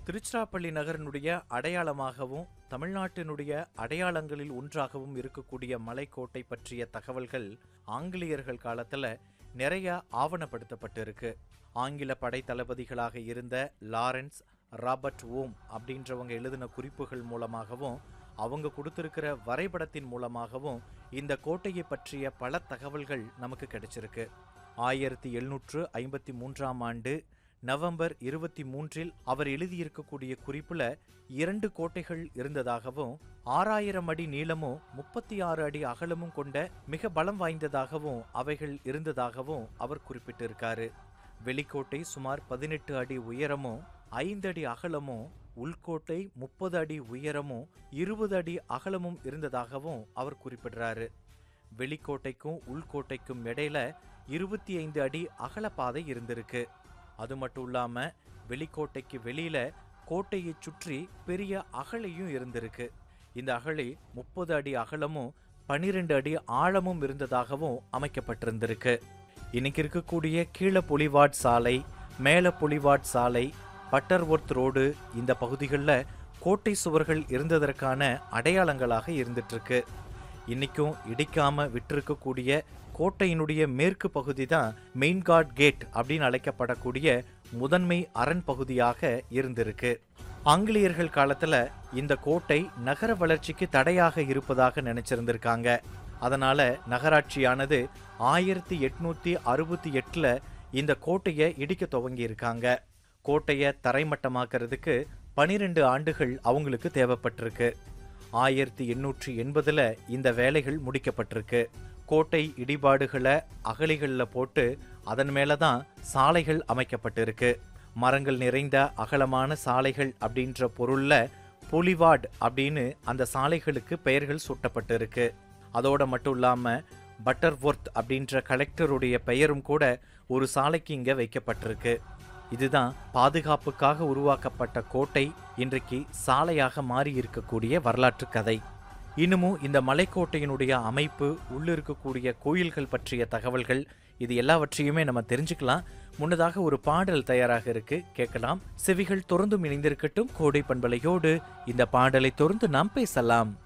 திருச்சிராப்பள்ளி நகரினுடைய அடையாளமாகவும் தமிழ்நாட்டினுடைய அடையாளங்களில் ஒன்றாகவும் இருக்கக்கூடிய மலைக்கோட்டை பற்றிய தகவல்கள் ஆங்கிலேயர்கள் காலத்துல நிறைய ஆவணப்படுத்தப்பட்டிருக்கு ஆங்கில படை தளபதிகளாக இருந்த லாரன்ஸ் ராபர்ட் ஓம் அப்படின்றவங்க எழுதின குறிப்புகள் மூலமாகவும் அவங்க கொடுத்திருக்கிற வரைபடத்தின் மூலமாகவும் இந்த கோட்டையை பற்றிய பல தகவல்கள் நமக்கு கிடைச்சிருக்கு ஆயிரத்தி எழுநூற்று ஐம்பத்தி மூன்றாம் ஆண்டு நவம்பர் இருபத்தி மூன்றில் அவர் எழுதியிருக்கக்கூடிய குறிப்புல இரண்டு கோட்டைகள் இருந்ததாகவும் ஆறாயிரம் அடி நீளமும் முப்பத்தி ஆறு அடி அகலமும் கொண்ட மிக பலம் வாய்ந்ததாகவும் அவைகள் இருந்ததாகவும் அவர் குறிப்பிட்டிருக்காரு வெளிக்கோட்டை சுமார் பதினெட்டு அடி உயரமும் ஐந்து அடி அகலமும் உள்கோட்டை முப்பது அடி உயரமும் இருபது அடி அகலமும் இருந்ததாகவும் அவர் குறிப்பிடுறாரு வெளிக்கோட்டைக்கும் உள்கோட்டைக்கும் இடையில இருபத்தி ஐந்து அடி அகலப்பாதை இருந்திருக்கு அது மட்டும் இல்லாம வெளிக்கோட்டைக்கு வெளியில கோட்டையை சுற்றி பெரிய அகழியும் இருந்திருக்கு இந்த அகழி முப்பது அடி அகலமும் பனிரெண்டு அடி ஆழமும் இருந்ததாகவும் அமைக்கப்பட்டிருந்திருக்கு இன்னைக்கு இருக்கக்கூடிய கீழ புலிவாட் சாலை மேல புலிவாட் சாலை பட்டர்வொர்த் ரோடு இந்த பகுதிகளில் கோட்டை சுவர்கள் இருந்ததற்கான அடையாளங்களாக இருந்துட்டு இருக்கு இன்னைக்கும் இடிக்காம விட்டிருக்கக்கூடிய கோட்டையினுடைய மேற்கு பகுதி தான் மெயின்கார்ட் கேட் அப்படின்னு அழைக்கப்படக்கூடிய முதன்மை அரண் பகுதியாக இருந்திருக்கு ஆங்கிலேயர்கள் காலத்துல இந்த கோட்டை நகர வளர்ச்சிக்கு தடையாக இருப்பதாக நினைச்சிருந்திருக்காங்க அதனால நகராட்சியானது ஆயிரத்தி எட்நூத்தி அறுபத்தி எட்டுல இந்த கோட்டையை இடிக்க துவங்கி இருக்காங்க கோட்டையை தரைமட்டமாக்குறதுக்கு பனிரெண்டு ஆண்டுகள் அவங்களுக்கு தேவைப்பட்டிருக்கு ஆயிரத்தி எண்ணூற்றி எண்பதுல இந்த வேலைகள் முடிக்கப்பட்டிருக்கு கோட்டை இடிபாடுகளை அகழிகளில் போட்டு அதன் மேலே தான் சாலைகள் அமைக்கப்பட்டிருக்கு மரங்கள் நிறைந்த அகலமான சாலைகள் அப்படின்ற பொருள்ல புலிவாட் அப்படின்னு அந்த சாலைகளுக்கு பெயர்கள் சூட்டப்பட்டிருக்கு அதோட மட்டும் இல்லாம பட்டர்வொர்த் அப்படின்ற கலெக்டருடைய பெயரும் கூட ஒரு சாலைக்கு இங்க வைக்கப்பட்டிருக்கு இதுதான் பாதுகாப்புக்காக உருவாக்கப்பட்ட கோட்டை இன்றைக்கு சாலையாக மாறி இருக்கக்கூடிய வரலாற்று கதை இன்னமும் இந்த மலைக்கோட்டையினுடைய அமைப்பு உள்ள இருக்கக்கூடிய கோயில்கள் பற்றிய தகவல்கள் இது எல்லாவற்றையுமே நம்ம தெரிஞ்சுக்கலாம் முன்னதாக ஒரு பாடல் தயாராக இருக்கு கேட்கலாம் செவிகள் தொடர்ந்தும் இணைந்திருக்கட்டும் கோடை பண்பலையோடு இந்த பாடலை தொடர்ந்து நாம் பேசலாம்